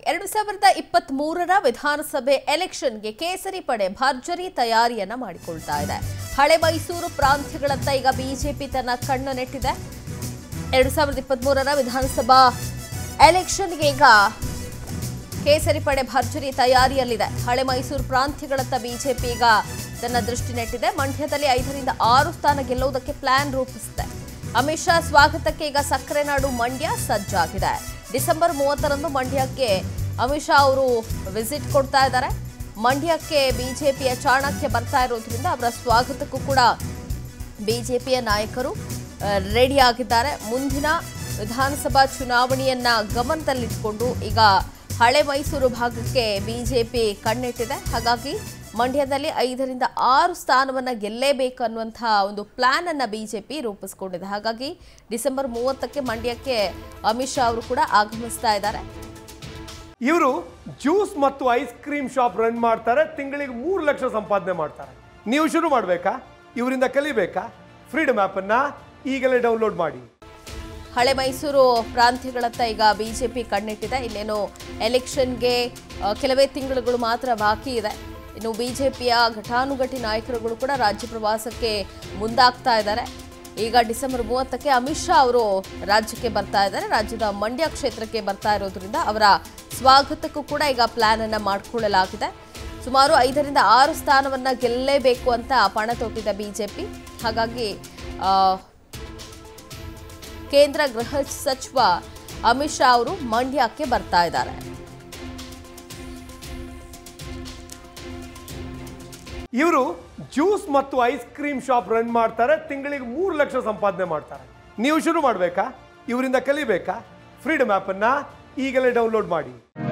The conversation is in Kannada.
ಎರಡು ಸಾವಿರದ ಇಪ್ಪತ್ತ್ ಮೂರರ ವಿಧಾನಸಭೆ ಎಲೆಕ್ಷನ್ಗೆ ಕೇಸರಿ ಪಡೆ ಭರ್ಜರಿ ತಯಾರಿಯನ್ನ ಮಾಡಿಕೊಳ್ತಾ ಇದೆ ಹಳೆ ಮೈಸೂರು ಪ್ರಾಂತ್ಯಗಳತ್ತ ಈಗ ಬಿಜೆಪಿ ತನ್ನ ಕಣ್ಣು ನೆಟ್ಟಿದೆ ಎರಡು ಸಾವಿರದ ಇಪ್ಪತ್ತ್ ಮೂರರ ವಿಧಾನಸಭಾ ಎಲೆಕ್ಷನ್ಗೆ ಈಗ ಕೇಸರಿ ಪಡೆ ಭರ್ಜರಿ ತಯಾರಿಯಲ್ಲಿದೆ ಹಳೆ ಮೈಸೂರು ಪ್ರಾಂತ್ಯಗಳತ್ತ ಬಿಜೆಪಿ ಈಗ ತನ್ನ ದೃಷ್ಟಿ ನೆಟ್ಟಿದೆ ಮಂಡ್ಯದಲ್ಲಿ ಐದರಿಂದ ಆರು ಸ್ಥಾನ ಗೆಲ್ಲುವುದಕ್ಕೆ ಪ್ಲಾನ್ ರೂಪಿಸಿದೆ ಅಮಿತ್ ಶಾ ಸ್ವಾಗತಕ್ಕೆ ಈಗ ಸಕ್ಕರೆ ನಾಡು ಮಂಡ್ಯ ಸಜ್ಜಾಗಿದೆ ಡಿಸೆಂಬರ್ ಮೂವತ್ತರಂದು ಮಂಡ್ಯಕ್ಕೆ ಅಮಿತ್ ಶಾ ಅವರು ವಿಸಿಟ್ ಕೊಡ್ತಾ ಇದ್ದಾರೆ ಮಂಡ್ಯಕ್ಕೆ ಬಿಜೆಪಿಯ ಚಾಣಕ್ಯ ಬರ್ತಾ ಇರೋದ್ರಿಂದ ಅವರ ಸ್ವಾಗತಕ್ಕೂ ಕೂಡ ಬಿಜೆಪಿಯ ನಾಯಕರು ರೆಡಿ ಆಗಿದ್ದಾರೆ ಮುಂದಿನ ವಿಧಾನಸಭಾ ಚುನಾವಣೆಯನ್ನ ಗಮನದಲ್ಲಿಟ್ಕೊಂಡು ಈಗ ಹಳೆ ಮೈಸೂರು ಭಾಗಕ್ಕೆ ಬಿಜೆಪಿ ಕಣ್ಣಿಟ್ಟಿದೆ ಹಾಗಾಗಿ ಮಂಡ್ಯದಲ್ಲಿ ಐದರಿಂದ ಆರು ಸ್ಥಾನವನ್ನ ಗೆಲ್ಲೇಬೇಕು ಅನ್ನುವಂತಹ ಒಂದು ಪ್ಲಾನ್ ಅನ್ನ ಬಿಜೆಪಿ ರೂಪಿಸ್ಕೊಂಡಿದೆ ಹಾಗಾಗಿ ಡಿಸೆಂಬರ್ ಮೂವತ್ತಕ್ಕೆ ಮಂಡ್ಯಕ್ಕೆ ಅಮಿತ್ ಶಾ ಅವರು ಕೂಡ ಆಗಮಿಸ್ತಾ ಇದ್ದಾರೆ ಇವರು ಜ್ಯೂಸ್ ಮತ್ತು ಐಸ್ ಕ್ರೀಮ್ ಶಾಪ್ ರನ್ ಮಾಡ್ತಾರೆ ತಿಂಗಳಿಗೆ ಮೂರು ಲಕ್ಷ ಸಂಪಾದನೆ ಮಾಡ್ತಾರೆ ನೀವು ಶುರು ಮಾಡಬೇಕಾ ಇವರಿಂದ ಕಲಿಬೇಕಾ ಫ್ರೀಡಮ್ ಆ್ಯಪನ್ನು ಈಗಲೇ ಡೌನ್ಲೋಡ್ ಮಾಡಿ ಹಳೆ ಮೈಸೂರು ಪ್ರಾಂತ್ಯಗಳತ್ತ ಈಗ ಬಿಜೆಪಿ ಕಣ್ಣಿಟ್ಟಿದೆ ಇಲ್ಲೇನು ಎಲೆಕ್ಷನ್ಗೆ ಆ, ಕೆಲವೇ ತಿಂಗಳುಗಳು ಮಾತ್ರ ಬಾಕಿ ಇದೆ ಇನ್ನು ಬಿಜೆಪಿಯ ಘಟಾನುಘಟಿ ನಾಯಕರುಗಳು ಕೂಡ ರಾಜ್ಯ ಪ್ರವಾಸಕ್ಕೆ ಮುಂದಾಗ್ತಾ ಇದ್ದಾರೆ ಈಗ ಡಿಸೆಂಬರ್ ಮೂವತ್ತಕ್ಕೆ ಅಮಿತ್ ಶಾ ಅವರು ರಾಜ್ಯಕ್ಕೆ ಬರ್ತಾ ಇದ್ದಾರೆ ರಾಜ್ಯದ ಮಂಡ್ಯ ಕ್ಷೇತ್ರಕ್ಕೆ ಬರ್ತಾ ಇರೋದ್ರಿಂದ ಅವರ ಸ್ವಾಗತಕ್ಕೂ ಕೂಡ ಈಗ ಪ್ಲಾನ್ ಅನ್ನ ಮಾಡಿಕೊಳ್ಳಲಾಗಿದೆ ಸುಮಾರು ಐದರಿಂದ ಆರು ಸ್ಥಾನವನ್ನ ಗೆಲ್ಲೇಬೇಕು ಅಂತ ಪಣ ತೊಟ್ಟಿದೆ ಬಿಜೆಪಿ ಹಾಗಾಗಿ ಆ, ಕೇಂದ್ರ ಗೃಹ ಸಚಿವ ಅಮಿತ್ ಶಾ ಅವರು ಮಂಡ್ಯಕ್ಕೆ ಬರ್ತಾ ಇದ್ದಾರೆ ಇವರು ಜ್ಯೂಸ್ ಮತ್ತು ಐಸ್ ಕ್ರೀಮ್ ಶಾಪ್ ರನ್ ಮಾಡ್ತಾರೆ ತಿಂಗಳಿಗೆ ಮೂರು ಲಕ್ಷ ಸಂಪಾದನೆ ಮಾಡ್ತಾರೆ ನೀವು ಶುರು ಮಾಡಬೇಕಾ ಇವರಿಂದ ಕಲಿಬೇಕಾ ಫ್ರೀಡಮ್ ಆ್ಯಪನ್ನು ಈಗಲೇ ಡೌನ್ಲೋಡ್ ಮಾಡಿ